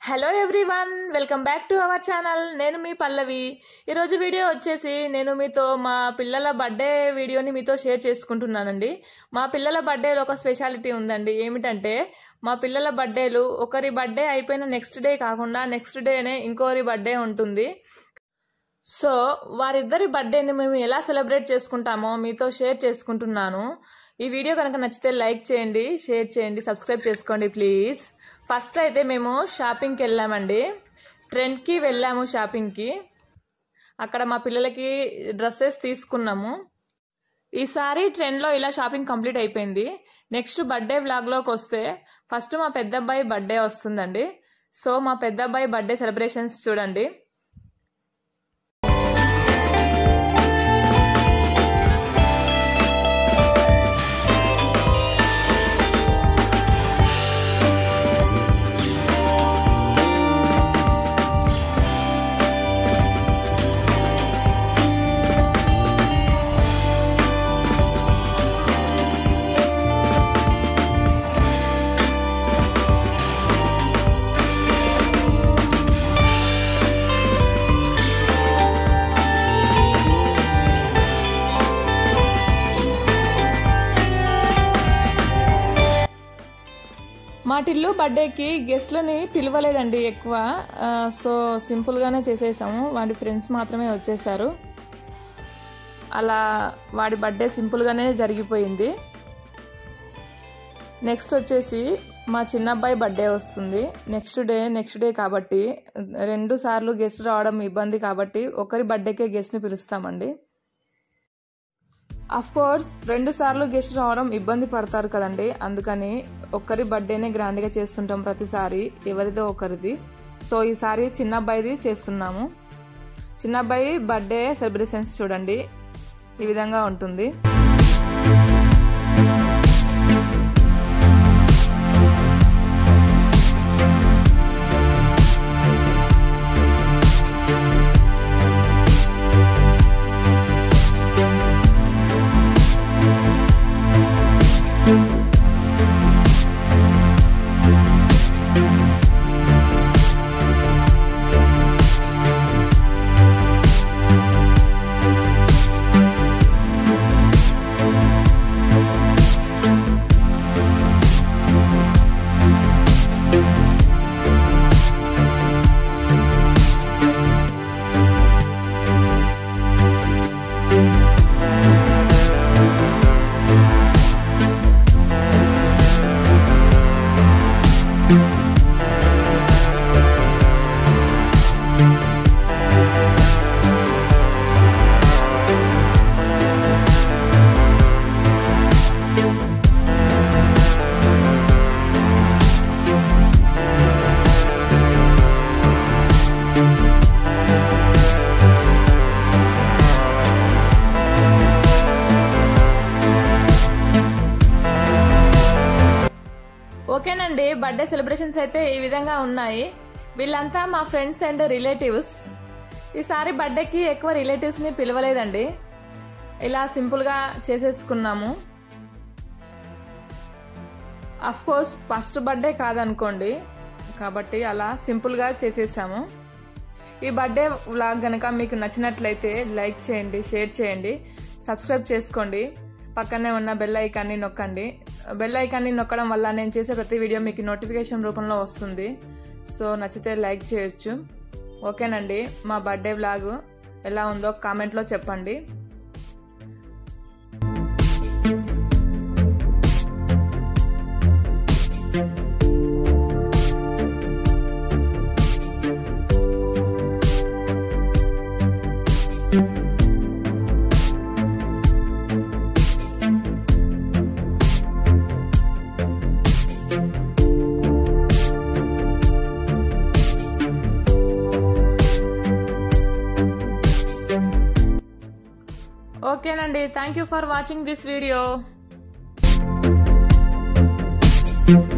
hello everyone welcome back to our channel నేను మీ పల్లవి ఈరోజు వీడియో వచ్చేసి నేను మీతో మా పిల్లల బర్త్డే వీడియోని మీతో షేర్ చేసుకుంటున్నానండి మా పిల్లల బర్త్డేలో ఒక స్పెషాలిటీ ఉందండి ఏమిటంటే మా పిల్లల బర్త్డేలు ఒకరి బర్త్డే అయిపోయిన నెక్స్ట్ డే కాకుండా నెక్స్ట్ డేనే ఇంకోరి బర్త్డే ఉంటుంది సో వారిద్దరి బర్త్డేని మేము ఎలా సెలబ్రేట్ చేసుకుంటామో మీతో షేర్ చేసుకుంటున్నాను ఈ వీడియో కనుక నచ్చితే లైక్ చేయండి షేర్ చేయండి సబ్స్క్రైబ్ చేసుకోండి ప్లీజ్ ఫస్ట్ అయితే మేము షాపింగ్కి వెళ్ళామండి ట్రెండ్కి వెళ్ళాము షాపింగ్కి అక్కడ మా పిల్లలకి డ్రెస్సెస్ తీసుకున్నాము ఈసారి ట్రెండ్లో ఇలా షాపింగ్ కంప్లీట్ అయిపోయింది నెక్స్ట్ బర్త్డే వ్లాగ్లోకి వస్తే ఫస్ట్ మా పెద్ద అబ్బాయి బర్త్డే వస్తుందండి సో మా పెద్ద అబ్బాయి బర్త్డే సెలబ్రేషన్స్ చూడండి మా టిల్లు బర్త్డేకి గెస్ట్లని పిలవలేదండి ఎక్కువ ఆ, సో సింపుల్గానే చేసేసాము వాడి ఫ్రెండ్స్ మాత్రమే వచ్చేసారు అలా వాడి బర్త్డే సింపుల్గానే జరిగిపోయింది నెక్స్ట్ వచ్చేసి మా చిన్న అబ్బాయి బర్త్డే వస్తుంది నెక్స్ట్ డే నెక్స్ట్ డే కాబట్టి రెండు సార్లు గెస్ట్ రావడం ఇబ్బంది కాబట్టి ఒకరి బర్త్డేకే గెస్ట్ని పిలుస్తామండి అఫ్ కోర్స్ రెండు సార్లు గెస్ట్ రావడం ఇబ్బంది పడతారు కదండి అందుకని ఒక్కరి బర్త్డేనే గ్రాండ్గా చేస్తుంటాం ప్రతిసారి ఎవరిదో ఒకరిది సో ఈసారి చిన్న అబ్బాయిది చేస్తున్నాము చిన్న అబ్బాయి బర్త్డే సెలబ్రేషన్స్ చూడండి ఈ విధంగా ఉంటుంది ఓకేనండి బర్త్డే సెలబ్రేషన్స్ అయితే ఈ విధంగా ఉన్నాయి వీళ్ళంతా మా ఫ్రెండ్స్ అండ్ రిలేటివ్స్ ఈసారి బర్త్డేకి ఎక్కువ రిలేటివ్స్ని పిలవలేదండి ఇలా సింపుల్గా చేసేసుకున్నాము అఫ్ కోర్స్ ఫస్ట్ బర్త్డే కాదనుకోండి కాబట్టి అలా సింపుల్గా చేసేసాము ఈ బర్త్డే వ్లాగ్ కనుక మీకు నచ్చినట్లయితే లైక్ చేయండి షేర్ చేయండి సబ్స్క్రైబ్ చేసుకోండి పక్కనే ఉన్న బెల్ ఐకాన్ని నొక్కండి బెల్ ఐకాన్ని నొక్కడం వల్ల నేను చేసే ప్రతి వీడియో మీకు నోటిఫికేషన్ రూపంలో వస్తుంది సో నచ్చితే లైక్ చేయొచ్చు ఓకేనండి మా బర్త్డే వ్లాగ్ ఎలా ఉందో కామెంట్లో చెప్పండి ఓకేనండి thank you for watching this video